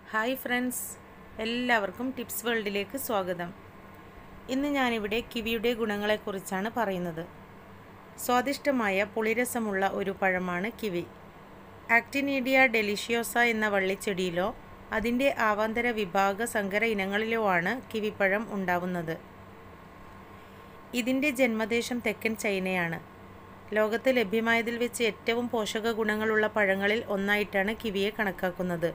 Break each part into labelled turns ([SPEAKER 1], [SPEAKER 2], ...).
[SPEAKER 1] hi friends എല്ലാവർക്കും tips വേൾഡിലേക്ക് സ്വാഗതം ഇന്ന് ഞാനിവിടെ കിവിയുടെ ഗുണങ്ങളെക്കുറിച്ചാണ് പറയുന്നത് സ്വാദിഷ്ടമായ പുളിരസമുള്ള ഒരു പഴമാണ് കിവി ആക്ടിനീഡിയ ഡെലിഷ്യോസ എന്ന വള്ളിച്ചെടിയിലോ അതിൻ്റെ ആവാന്തര വിഭാഗ സങ്കര ഇനങ്ങളിലോ ആണ് കിവിപ്പഴം ഉണ്ടാവുന്നത് ഇതിൻ്റെ ജന്മദേശം തെക്കൻ ചൈനയാണ് ലോകത്ത് ലഭ്യമായതിൽ വെച്ച് ഏറ്റവും പോഷക ഗുണങ്ങളുള്ള പഴങ്ങളിൽ ഒന്നായിട്ടാണ് കിവിയെ കണക്കാക്കുന്നത്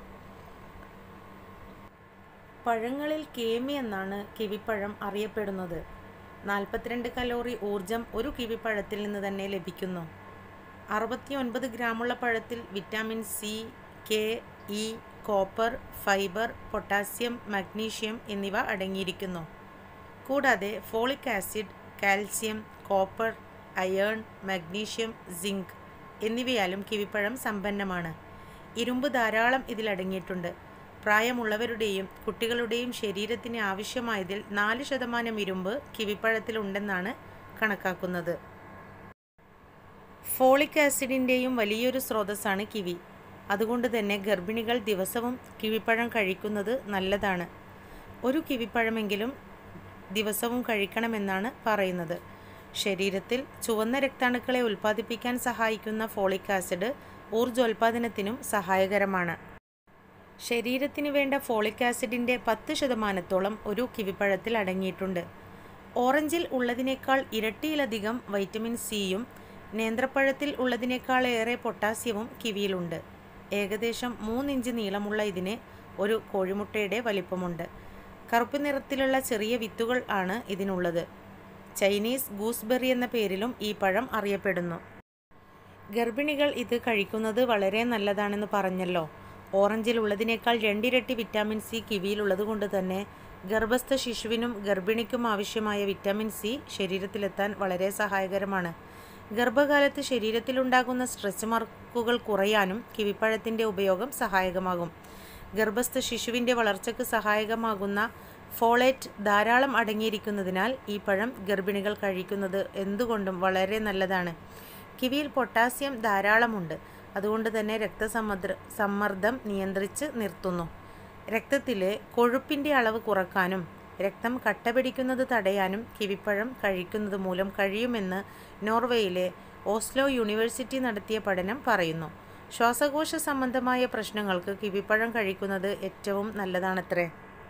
[SPEAKER 1] പഴങ്ങളിൽ കേമി എന്നാണ് കിവിപ്പഴം അറിയപ്പെടുന്നത് നാൽപ്പത്തിരണ്ട് കലോറി ഊർജം ഒരു കിവിപ്പഴത്തിൽ നിന്ന് തന്നെ ലഭിക്കുന്നു അറുപത്തി ഒൻപത് ഗ്രാമുള്ള പഴത്തിൽ vitamin C K E copper fibre potassium magnesium എന്നിവ അടങ്ങിയിരിക്കുന്നു കൂടാതെ folic acid calcium copper iron magnesium zinc എന്നിവയാലും കിവിപ്പഴം സമ്പന്നമാണ് ഇരുമ്പ് ധാരാളം ഇതിൽ അടങ്ങിയിട്ടുണ്ട് പ്രായമുള്ളവരുടെയും കുട്ടികളുടെയും ശരീരത്തിന് ആവശ്യമായതിൽ നാല് ശതമാനം ഇരുമ്പ് കിവിപ്പഴത്തിലുണ്ടെന്നാണ് കണക്കാക്കുന്നത് ഫോളിക് ആസിഡിൻ്റെയും വലിയൊരു സ്രോതസ്സാണ് കിവി അതുകൊണ്ട് തന്നെ ഗർഭിണികൾ ദിവസവും കിവിപ്പഴം കഴിക്കുന്നത് നല്ലതാണ് ഒരു കിവിപ്പഴമെങ്കിലും ദിവസവും കഴിക്കണമെന്നാണ് പറയുന്നത് ശരീരത്തിൽ ചുവന്ന രക്താണുക്കളെ ഉൽപ്പാദിപ്പിക്കാൻ സഹായിക്കുന്ന ഫോളിക് ആസിഡ് ഊർജ്ജോൽപാദനത്തിനും സഹായകരമാണ് ശരീരത്തിന് വേണ്ട ഫോളിക് ആസിഡിൻ്റെ പത്ത് ശതമാനത്തോളം ഒരു കിവിപ്പഴത്തിൽ അടങ്ങിയിട്ടുണ്ട് ഓറഞ്ചിൽ ഉള്ളതിനേക്കാൾ ഇരട്ടിയിലധികം വൈറ്റമിൻ സിയും നേന്ത്രപ്പഴത്തിൽ ഉള്ളതിനേക്കാൾ ഏറെ പൊട്ടാസ്യവും കിവിയിലുണ്ട് ഏകദേശം മൂന്നിഞ്ച് നീളമുള്ള ഇതിന് ഒരു കോഴിമുട്ടയുടെ വലിപ്പമുണ്ട് കറുപ്പ് നിറത്തിലുള്ള ചെറിയ വിത്തുകൾ ആണ് ഇതിനുള്ളത് ചൈനീസ് ഗൂസ്ബെറി എന്ന പേരിലും ഈ പഴം അറിയപ്പെടുന്നു ഗർഭിണികൾ ഇത് കഴിക്കുന്നത് വളരെ നല്ലതാണെന്ന് പറഞ്ഞല്ലോ ഓറഞ്ചിൽ ഉള്ളതിനേക്കാൾ രണ്ടിരട്ടി വിറ്റാമിൻ സി കിവിയിലുള്ളത് കൊണ്ട് തന്നെ ഗർഭസ്ഥ ശിശുവിനും ഗർഭിണിക്കും ആവശ്യമായ വിറ്റാമിൻ സി ശരീരത്തിലെത്താൻ വളരെ സഹായകരമാണ് ഗർഭകാലത്ത് ശരീരത്തിലുണ്ടാകുന്ന സ്ട്രെച്ച് മാർക്കുകൾ കുറയാനും കിവിപ്പഴത്തിൻ്റെ ഉപയോഗം സഹായകമാകും ഗർഭസ്ഥ ശിശുവിൻ്റെ വളർച്ചയ്ക്ക് സഹായകമാകുന്ന ഫോളേറ്റ് ധാരാളം അടങ്ങിയിരിക്കുന്നതിനാൽ ഈ പഴം ഗർഭിണികൾ കഴിക്കുന്നത് എന്തുകൊണ്ടും വളരെ നല്ലതാണ് കിവിയിൽ പൊട്ടാസ്യം ധാരാളമുണ്ട് അതുകൊണ്ട് തന്നെ രക്തസമ്മർദ്ദ സമ്മർദ്ദം നിയന്ത്രിച്ച് നിർത്തുന്നു രക്തത്തിലെ കൊഴുപ്പിൻ്റെ അളവ് കുറക്കാനും രക്തം കട്ടപിടിക്കുന്നത് തടയാനും കിവിപ്പഴം കഴിക്കുന്നത് മൂലം കഴിയുമെന്ന് നോർവേയിലെ ഓസ്ലോ യൂണിവേഴ്സിറ്റി നടത്തിയ പഠനം പറയുന്നു ശ്വാസകോശ സംബന്ധമായ പ്രശ്നങ്ങൾക്ക് കിവിപ്പഴം കഴിക്കുന്നത് ഏറ്റവും നല്ലതാണത്രേ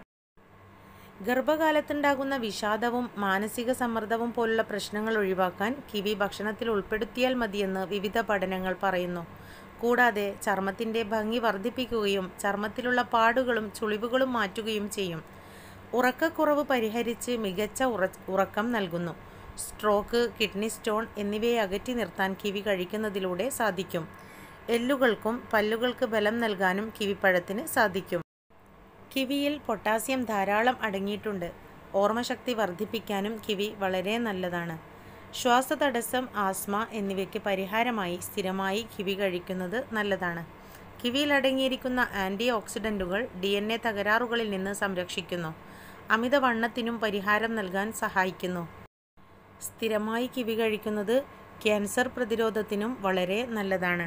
[SPEAKER 1] ഗർഭകാലത്തുണ്ടാകുന്ന വിഷാദവും മാനസിക സമ്മർദ്ദവും പോലുള്ള പ്രശ്നങ്ങൾ ഒഴിവാക്കാൻ കിവി ഭക്ഷണത്തിൽ ഉൾപ്പെടുത്തിയാൽ മതിയെന്ന് വിവിധ പഠനങ്ങൾ പറയുന്നു കൂടാതെ ചർമ്മത്തിൻ്റെ ഭംഗി വർദ്ധിപ്പിക്കുകയും ചർമ്മത്തിലുള്ള പാടുകളും ചുളിവുകളും മാറ്റുകയും ചെയ്യും ഉറക്കക്കുറവ് പരിഹരിച്ച് മികച്ച ഉറ ഉറക്കം നൽകുന്നു സ്ട്രോക്ക് കിഡ്നി സ്റ്റോൺ എന്നിവയെ അകറ്റി നിർത്താൻ കിവി കഴിക്കുന്നതിലൂടെ സാധിക്കും എല്ലുകൾക്കും പല്ലുകൾക്ക് ബലം നൽകാനും കിവിപ്പഴത്തിന് സാധിക്കും കിവിയിൽ പൊട്ടാസ്യം ധാരാളം അടങ്ങിയിട്ടുണ്ട് ഓർമ്മശക്തി വർദ്ധിപ്പിക്കാനും കിവി വളരെ നല്ലതാണ് ശ്വാസതടസ്സം ആസ്മ എന്നിവയ്ക്ക് പരിഹാരമായി സ്ഥിരമായി കിവി കഴിക്കുന്നത് നല്ലതാണ് കിവിയിൽ അടങ്ങിയിരിക്കുന്ന ആൻറ്റി ഓക്സിഡൻറ്റുകൾ ഡി എൻ എ തകരാറുകളിൽ നിന്ന് സംരക്ഷിക്കുന്നു അമിതവണ്ണത്തിനും പരിഹാരം നൽകാൻ സഹായിക്കുന്നു സ്ഥിരമായി കിവി കഴിക്കുന്നത് ക്യാൻസർ പ്രതിരോധത്തിനും വളരെ നല്ലതാണ്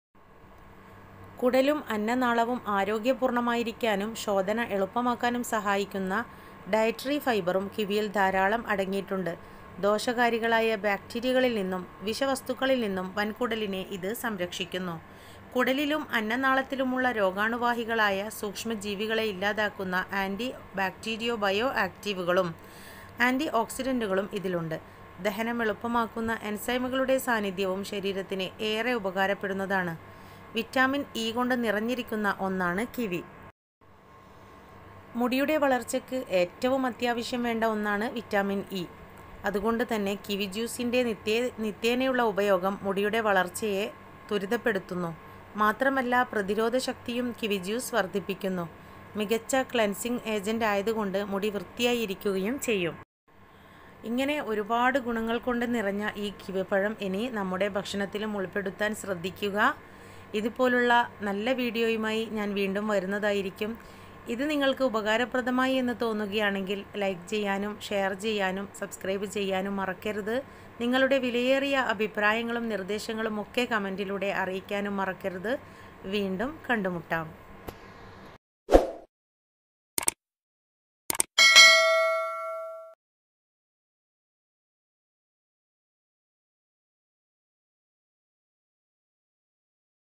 [SPEAKER 1] കുടലും അന്നനാളവും ആരോഗ്യപൂർണ്ണമായിരിക്കാനും ശോധന എളുപ്പമാക്കാനും സഹായിക്കുന്ന ഡയറ്ററി ഫൈബറും കിവിയിൽ ധാരാളം അടങ്ങിയിട്ടുണ്ട് ദോഷകാരികളായ ബാക്ടീരിയകളിൽ നിന്നും വിഷവസ്തുക്കളിൽ നിന്നും വൻകുടലിനെ ഇത് സംരക്ഷിക്കുന്നു കുടലിലും അന്നനാളത്തിലുമുള്ള രോഗാണുവാഹികളായ സൂക്ഷ്മജീവികളെ ഇല്ലാതാക്കുന്ന ആൻറ്റി ബാക്ടീരിയോ ബയോ ആക്റ്റീവുകളും ആൻറ്റി ഓക്സിഡൻറ്റുകളും ഇതിലുണ്ട് ദഹനം എളുപ്പമാക്കുന്ന എൻസൈമുകളുടെ സാന്നിധ്യവും ശരീരത്തിന് ഏറെ ഉപകാരപ്പെടുന്നതാണ് വിറ്റാമിൻ ഇ കൊണ്ട് നിറഞ്ഞിരിക്കുന്ന ഒന്നാണ് കിവി മുടിയുടെ വളർച്ചയ്ക്ക് ഏറ്റവും അത്യാവശ്യം വേണ്ട ഒന്നാണ് വിറ്റാമിൻ ഇ അതുകൊണ്ട് തന്നെ കിവി ജ്യൂസിൻ്റെ നിത്യ നിത്യേനയുള്ള ഉപയോഗം മുടിയുടെ വളർച്ചയെ ത്വരിതപ്പെടുത്തുന്നു മാത്രമല്ല പ്രതിരോധ ശക്തിയും കിവി ജ്യൂസ് വർദ്ധിപ്പിക്കുന്നു മികച്ച ക്ലെൻസിങ് ഏജൻ്റ് ആയതുകൊണ്ട് മുടി വൃത്തിയായി ഇരിക്കുകയും ചെയ്യും ഇങ്ങനെ ഒരുപാട് ഗുണങ്ങൾ കൊണ്ട് നിറഞ്ഞ ഈ കിവിപ്പഴം ഇനി നമ്മുടെ ഭക്ഷണത്തിലും ഉൾപ്പെടുത്താൻ ശ്രദ്ധിക്കുക ഇതുപോലുള്ള നല്ല വീഡിയോയുമായി ഞാൻ വീണ്ടും വരുന്നതായിരിക്കും ഇത് നിങ്ങൾക്ക് ഉപകാരപ്രദമായി എന്ന് തോന്നുകയാണെങ്കിൽ ലൈക്ക് ചെയ്യാനും ഷെയർ ചെയ്യാനും സബ്സ്ക്രൈബ് ചെയ്യാനും മറക്കരുത് നിങ്ങളുടെ വിലയേറിയ അഭിപ്രായങ്ങളും നിർദ്ദേശങ്ങളും ഒക്കെ കമൻറ്റിലൂടെ അറിയിക്കാനും മറക്കരുത് വീണ്ടും കണ്ടുമുട്ടാം